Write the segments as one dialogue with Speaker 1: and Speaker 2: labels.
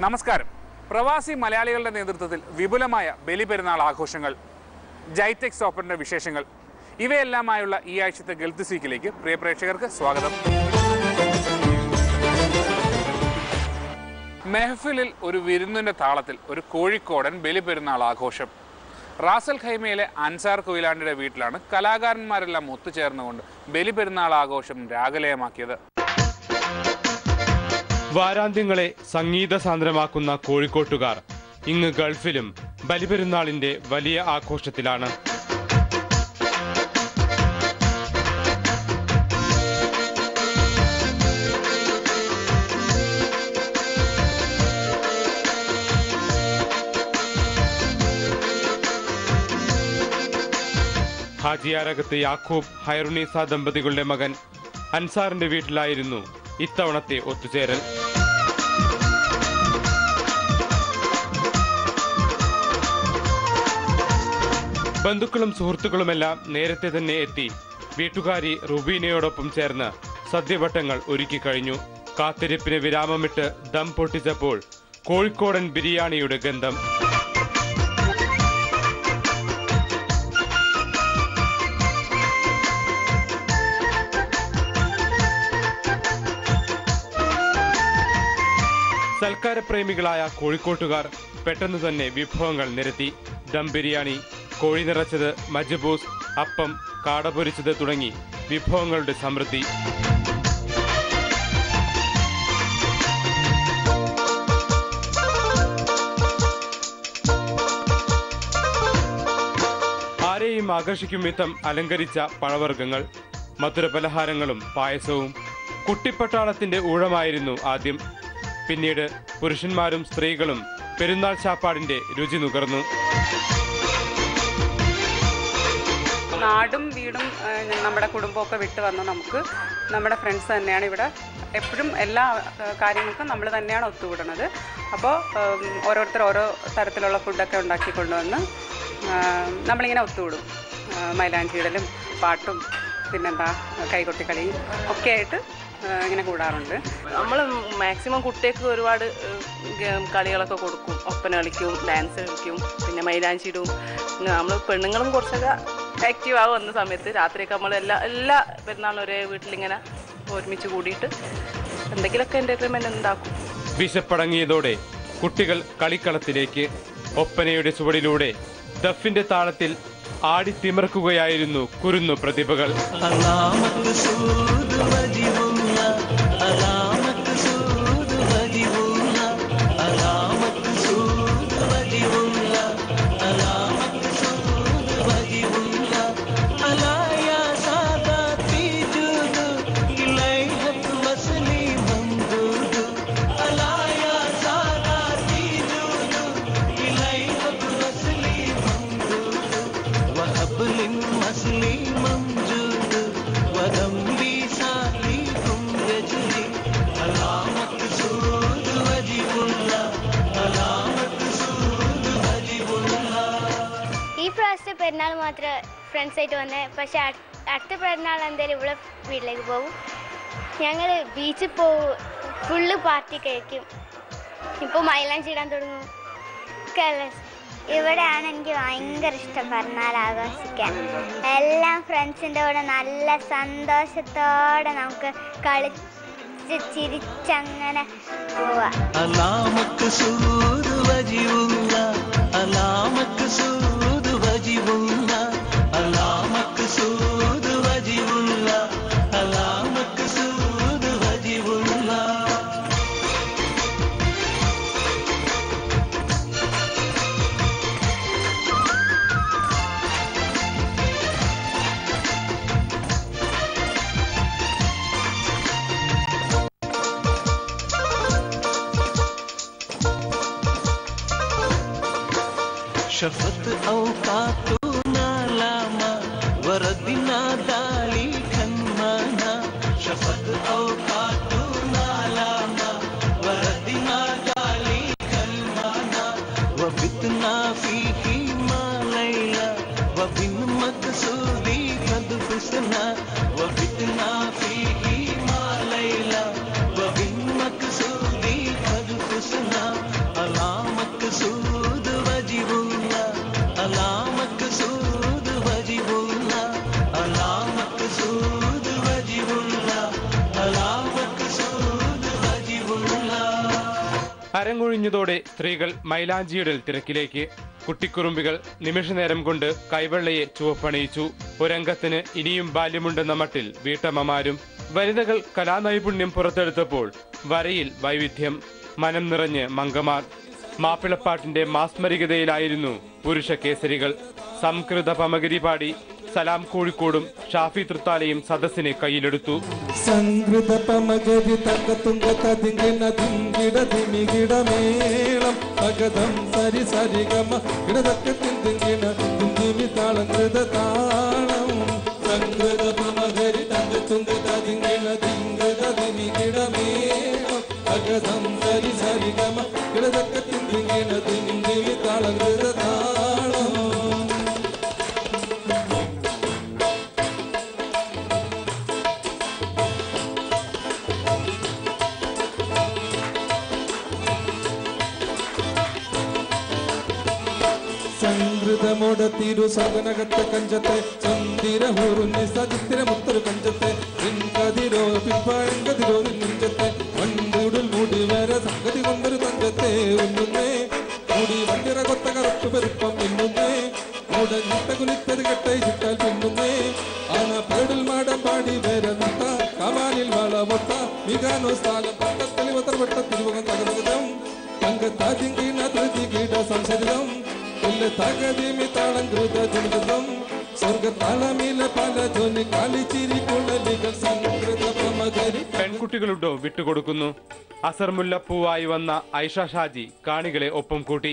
Speaker 1: നമസ്കാരം പ്രവാസി മലയാളികളുടെ നേതൃത്വത്തിൽ വിപുലമായ ബലിപെരുന്നാൾ ആഘോഷങ്ങൾ ജൈറ്റെക്സ് ഓപ്പറിന്റെ വിശേഷങ്ങൾ ഇവയെല്ലാമായുള്ള ഈ ആഴ്ചത്തെ ഗൾഫ് സീക്കിലേക്ക് പ്രിയ പ്രേക്ഷകർക്ക് സ്വാഗതം മെഹഫിലിൽ ഒരു വിരുന്നിന്റെ താളത്തിൽ ഒരു കോഴിക്കോടൻ ബലിപെരുന്നാൾ ആഘോഷം റാസൽ ഖൈമയിലെ അൻസാർ കൊയിലാണ്ടിയുടെ വീട്ടിലാണ് കലാകാരന്മാരെല്ലാം ഒത്തുചേർന്നുകൊണ്ട് ബലിപെരുന്നാൾ ആഘോഷം രാഗലയമാക്കിയത്
Speaker 2: വാരാന്ത്യങ്ങളെ സംഗീത സാന്ദ്രമാക്കുന്ന കോഴിക്കോട്ടുകാർ ഇങ്ങ് ഗൾഫിലും ബലിപെരുന്നാളിന്റെ വലിയ ആഘോഷത്തിലാണ് ഹാജിയാരകത്ത് യാക്കൂബ് ഹൈറുനീസ ദമ്പതികളുടെ മകൻ അൻസാറിന്റെ വീട്ടിലായിരുന്നു ഇത്തവണത്തെ ഒത്തുചേരൽ ബന്ധുക്കളും സുഹൃത്തുക്കളുമെല്ലാം നേരത്തെ തന്നെ എത്തി വീട്ടുകാരി റുബീനയോടൊപ്പം ചേർന്ന് സദ്യവട്ടങ്ങൾ ഒരുക്കി കഴിഞ്ഞു കാത്തിരിപ്പിന് വിരാമമിട്ട് ദം പൊട്ടിച്ചപ്പോൾ കോഴിക്കോടൻ ബിരിയാണിയുടെ ഗന്ധം സൽക്കാരപ്രേമികളായ കോഴിക്കോട്ടുകാർ പെട്ടെന്ന് തന്നെ വിഭവങ്ങൾ നിരത്തി ദം ബിരിയാണി കോഴി നിറച്ചത് മജബൂസ് അപ്പം കാട പൊരിച്ചത് തുടങ്ങി വിഭവങ്ങളുടെ സമൃദ്ധി ആരെയും ആകർഷിക്കും വിധം അലങ്കരിച്ച പഴവർഗ്ഗങ്ങൾ മധുരപലഹാരങ്ങളും പായസവും കുട്ടിപ്പട്ടാളത്തിന്റെ ഊഴമായിരുന്നു ആദ്യം പിന്നീട് പുരുഷന്മാരും സ്ത്രീകളും പെരുന്നാൾ ചാപ്പാടിന്റെ രുചി നുകർന്നു
Speaker 3: നാടും വീടും ആ, നമ്മുടെ കുടുംബമൊക്കെ വിട്ട് വന്ന് നമുക്ക് നമ്മുടെ ഫ്രണ്ട്സ് തന്നെയാണ് ഇവിടെ എപ്പോഴും എല്ലാ ആ, കാര്യങ്ങൾക്കും നമ്മൾ തന്നെയാണ് ഒത്തുകൂടുന്നത് അപ്പോൾ ഉം, ഓരോരുത്തർ ഓരോ തരത്തിലുള്ള ഫുഡൊക്കെ ഉണ്ടാക്കി കൊണ്ടുവന്ന് ആ, നമ്മളിങ്ങനെ ഒത്തുകൂടും ആ, മൈലാഞ്ചിയിടലും പാട്ടും പിന്നെന്താ കൈകൊട്ടിക്കളിയും ഒക്കെ ആയിട്ട് ആ, ഇങ്ങനെ കൂടാറുണ്ട്
Speaker 4: നമ്മൾ മാക്സിമം കുട്ടികൾക്ക് ഒരുപാട് ഏഹ്, ഗെ- കളികളൊക്കെ കൊടുക്കും ഒപ്പന കളിക്കും ഡാൻസ് കളിക്കും പിന്നെ മൈലാഞ്ചിടും നമ്മൾ പെണ്ണുങ്ങളും കുറച്ചൊക്കെ ആക്റ്റീവ് ആവും വന്ന സമയത്ത് രാത്രിയൊക്കെ നമ്മൾ എല്ലാ എല്ലാ പെരുന്നാളും ഒരേ വീട്ടിലിങ്ങനെ ഒരുമിച്ച് കൂടിയിട്ട് എന്തെങ്കിലുമൊക്കെ എൻ്റർടൈൻമെൻറ്റ് ഉണ്ടാക്കും
Speaker 2: വിശപ്പടങ്ങിയതോടെ കുട്ടികൾ കളിക്കളത്തിലേക്ക് ഒപ്പനയുടെ ചുവടിലൂടെ ദഫിന്റെ താളത്തിൽ ആടിത്തിമിർക്കുകയായിരുന്നു കുരുന്നു പ്രതിഭകൾ
Speaker 5: علامة سود وجهنا علامة سود وجهنا علامة سود وجهنا علامة سود وجهنا ألا يا سادتي جود إليك وصلي ممدود ألا يا سادتي جود إليك وصلي ممدود وهب للمسلي موجود وذنبي ساليكم يجري علامة سود وجه الله علامة سود وجه الله
Speaker 6: ഈ പ്രാവശ്യത്തെ പെരുന്നാൾ മാത്രം ഫ്രണ്ട്സായിട്ട് വന്നേ പക്ഷെ അടു- അടുത്ത പെരുന്നാൾ എന്തായാലും ഇവിടെ വീട്ടിലേക്ക് പോകും ഞങ്ങൾ ബീച്ചിൽ പോകും ഫുള്ള് പാർട്ടി കഴിക്കും ഇപ്പോൾ മൈലാഞ്ചി ഇടാൻ തുടങ്ങും ഒക്കെ നല്ല രസം. ഇവിടെയാണ് എനിക്ക് ഭയങ്കര ഇഷ്ടം പെരുന്നാൾ ആഘോഷിക്കാൻ എല്ലാ ഫ്രണ്ട്സിൻ്റെ കൂടെ നല്ല സന്തോഷത്തോടെ നമുക്ക് കളിച്ച് ചിരിച്ചങ്ങനെ പോവാം
Speaker 5: علامة سود وجه الله علامة سود وجه الله علامة سود وجه الله علامة سود وجه الله شفت أوقاتنا لاما وردنا دالي كمانا شفت أوقاتنا لاما وردنا دالي كمانا وبتنا فيه ما ليلى وبن مقصودي قد فزنا وبتنا فيه ما ليلى وبن مقصودي قد فزنا
Speaker 2: അരങ്ങൊഴിഞ്ഞതോടെ സ്ത്രീകൾ മൈലാഞ്ചിയിടൽ തിരക്കിലേക്ക് കുട്ടിക്കുറുമ്പികൾ നിമിഷനേരം കൊണ്ട് കൈവെള്ളയെ ചുവപ്പണിയിച്ചു ഒരംഗത്തിന് ഇനിയും ബാല്യമുണ്ടെന്ന മട്ടിൽ വീട്ടമ്മമാരും വനിതകൾ കലാനൈപുണ്യം പുറത്തെടുത്തപ്പോൾ വരയിൽ വൈവിധ്യം മനം നിറഞ്ഞ് മങ്കമാർ മാപ്പിളപ്പാട്ടിന്റെ മാസ്മരികതയിലായിരുന്നു പുരുഷ കേസരികൾ സംസ്കൃത പമഗരി പാടി സലാം കോഴിക്കോടും ഷാഫി തൃത്താലയും സദസ്സിനെ കയ്യിലെടുത്തു
Speaker 7: സംഗൃത പമഗരി തങ്ക തുങ്ക തതിങ്കിന തിങ്കിട തിമികിട മേളം പഗതം സരി സരി ഗമ ഇടതക്ക തിന്തിങ്കിണ തിന്തിമി താളം കൃത താളം സംഗൃത പമഗരി തങ്ക തുങ്ക തതിങ്കിണ തിങ്കിട തിമികിട മേളം പഗതം സരി സരി ഗമ ഇടതക്ക തിന്തിങ്കിണ തിന്തിമി താളം കൃത താളം സംഗൃതമോട തിരു സകനകത്ത കഞ്ചത്തെ ചന്ദിര ഹൂറുന്നി സജിത്തിര മുത്തരു കഞ്ചത്തെ പിൻകതിരോ പിൻപഴങ്കതിരോ നെഞ്ചത്തെ വണ്ടുടൽ മുടി വരെ സംഗതി കൊണ്ടൊരു തഞ്ചത്തെ ഉണ്ണുന്നേ മുടി വണ്ടിറ കൊത്ത കറുപ്പ് പെരുപ്പം പിന്നുന്നേ മുടഞ്ഞിട്ട കുലിത്തത് കെട്ടൈ ചുട്ടാൽ പിന്നുന്നേ ആന പേടൽ മാടം പാടി വരെ നിട്ട കമാലിൽ വളവൊട്ട മികാനോ സ്ഥാനം പട്ടത്തിൽ പത്രപ്പെട്ട തിരുവകം തകർന്നതും തങ്കത്താതിങ്കീണ ധൃതികീട സംസരിതം ഇല്ല തകതിമി താളം കൃത ജുനിതം സ്വർഗത്താളമില പല ധ്വനി കാളിച്ചിരി കുഴലികൾ സംകൃത പ്രമകരി
Speaker 2: പെൺകുട്ടികളുണ്ടോ വിട്ടുകൊടുക്കുന്നു അസർമുല്ലപ്പൂവായി വന്ന ഐഷ ഷാജി കാണികളെ ഒപ്പം കൂട്ടി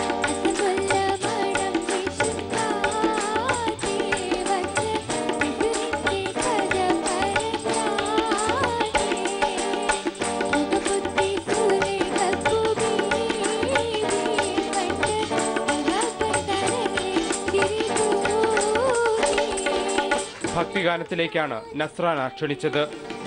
Speaker 2: ഭക്തിഗാനത്തിലേക്കാണ് നസ്രാന ക്ഷണിച്ചത്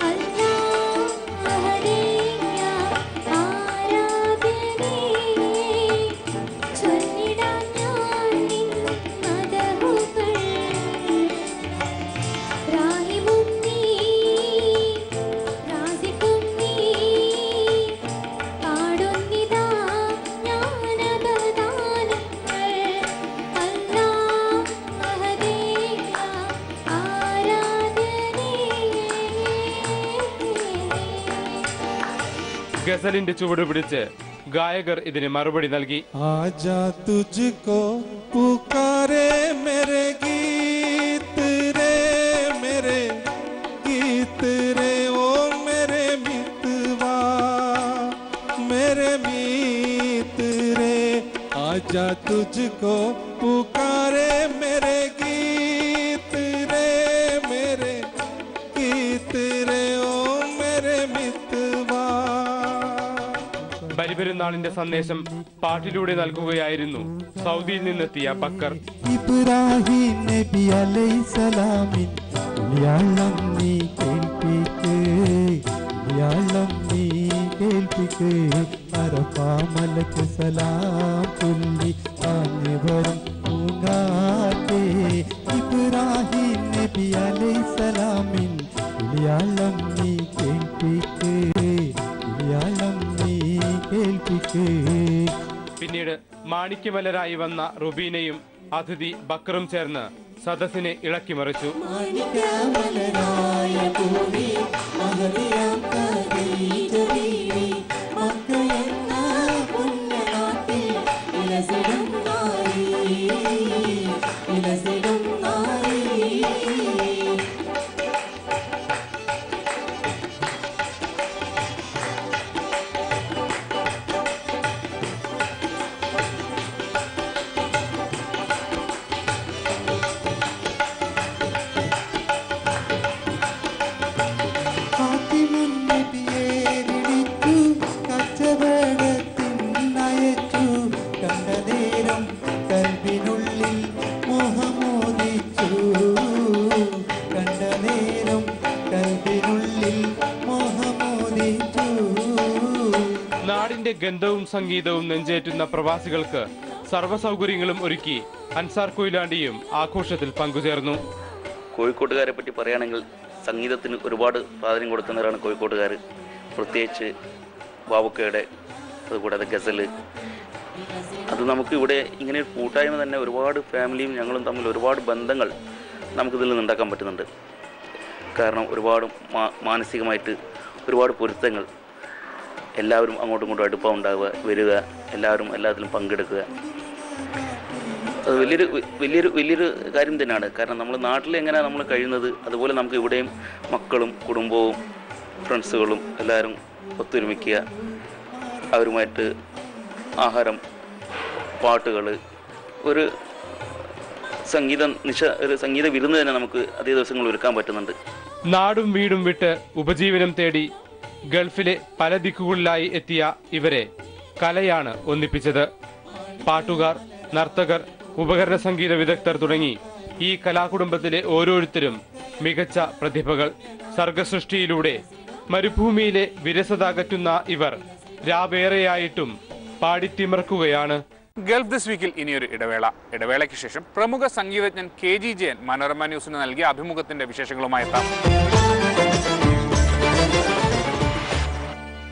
Speaker 2: ഗസലിന്റെ ചുവട് പിടിച്ച് ഗായകർ ഇതിന് മറുപടി നൽകി
Speaker 7: आजा तुझको पुकारे मेरे गीत रे मेरे गीत रे ओ मेरे मितवा मेरे मीत रे आजा तुझको पुकारे मेरे गीत रे मेरे गीत रे ओ मेरे मितवा
Speaker 2: ബലിപെരുന്നാളിന്റെ സന്ദേശം പാട്ടിലൂടെ നൽകുകയായിരുന്നു സൗദിയിൽ നിന്നെത്തിയ ബക്കർ
Speaker 7: ഇബ്രാഹിം നബി അലൈസലാമിൻ മലയാളം നീ കേൾപ്പിക്ക് മലയാളം നീ കേൾപ്പിക്ക് അരഫാമലക്ക് സലാം ചൊല്ലി താങ്ങി വരും പൂങ്കാറ്റേ ഇബ്രാഹിം നബി അലൈസലാമിൻ മലയാളം നീ കേൾപ്പിക്ക് മലയാളം നീ കേൾപ്പിക്ക്
Speaker 2: പിന്നീട് മാണിക്യമലരായി വന്ന റുബീനയും അതിഥി ബക്കറും ചേർന്ന് സദസ്സിനെ ഇളക്കിമറിച്ചു
Speaker 7: മാണിക്യമലരായ ഭൂമി മഹതിയാം ഖദീജ ബീവി മക്കയെന്ന പുണ്യനാട്ടിൽ വിലസിടും നാരി വിലസിടും നാരി കാത്തിമുന്നിപ്പിയേരിടിച്ചു കച്ചവടത്തിനയച്ചു കണ്ട നേരം കൽവിനുള്ളിൽ മോഹമോദിച്ചു കണ്ട നേരം കൽവിനുള്ളിൽ മോഹമോദിച്ചു
Speaker 2: നാടിന്റെ ഗന്ധവും സംഗീതവും നെഞ്ചേറ്റുന്ന പ്രവാസികൾക്ക് സർവ്വസൗകര്യങ്ങളും ഒരുക്കി അൻസാർ കൊയിലാണ്ടിയും ആഘോഷത്തിൽ പങ്കുചേർന്നു
Speaker 8: കോഴിക്കോട്ടുകാരെ പറ്റി പറയുകയാണെങ്കിൽ സംഗീതത്തിന് ഒരുപാട് പ്രാധാന്യം കൊടുക്കുന്നവരാണ് കോഴിക്കോട്ടുകാർ പ്രത്യേകിച്ച് ബാബുക്കയുടെ അതുകൂടാതെ ഗസൽ അത് നമുക്ക് ഇവിടെ ഇങ്ങനെ ഒരു കൂട്ടായ്മ തന്നെ ഒരുപാട് ഫാമിലിയും ഞങ്ങളും തമ്മിൽ ഒരുപാട് ബന്ധങ്ങൾ നമുക്കിതിൽ നിന്ന് ഉണ്ടാക്കാൻ പറ്റുന്നുണ്ട് കാരണം ഒരുപാട് മാ- മാനസികമായിട്ട് ഒരുപാട് പൊരുത്തങ്ങൾ എല്ലാവരും അങ്ങോട്ടും ഇങ്ങോട്ടും അടുപ്പം ഉണ്ടാവുക വരിക എല്ലാവരും എല്ലാത്തിലും പങ്കെടുക്കുക അത് വലിയൊരു വലിയൊരു വലിയൊരു കാര്യം തന്നെയാണ് കാരണം നമ്മൾ നാട്ടിൽ എങ്ങനെയാണ് നമ്മൾ കഴിയുന്നത് അതുപോലെ നമുക്ക് ഇവിടെയും മക്കളും കുടുംബവും ഫ്രണ്ട്സുകളും എല്ലാവരും ഒത്തൊരുമിക്കുക അവരുമായിട്ട് ആഹാരം പാട്ടുകൾ ഒരു സംഗീത നിശ ഒരു സംഗീത വിരുന്ന് തന്നെ നമുക്ക് അതേ ദിവസങ്ങൾ ഒരുക്കാൻ പറ്റുന്നുണ്ട്
Speaker 2: നാടും വീടും വിട്ട് ഉപജീവനം തേടി ഗൾഫിലെ പല ദിക്കുകളിലായി എത്തിയ ഇവരെ കലയാണ് ഒന്നിപ്പിച്ചത് പാട്ടുകാർ നർത്തകർ ഉപകരണ സംഗീത വിദഗ്ധർ തുടങ്ങി ഈ കലാകുടുംബത്തിലെ ഓരോരുത്തരും മികച്ച പ്രതിഭകൾ സർഗസൃഷ്ടിയിലൂടെ മരുഭൂമിയിലെ വിരസത അകറ്റുന്ന ഇവർ രാവേറെയായിട്ടും പാടിത്തിമർക്കുകയാണ്
Speaker 1: ഗൾഫ് ദിസ് വീക്കിൽ ഇനിയൊരു ഇടവേള ഇടവേളയ്ക്ക് ശേഷം പ്രമുഖ സംഗീതജ്ഞൻ കെ ജി ജയൻ മനോരമ ന്യൂസിന് നൽകിയ അഭിമുഖത്തിന്റെ വിശേഷങ്ങളുമായി എത്താം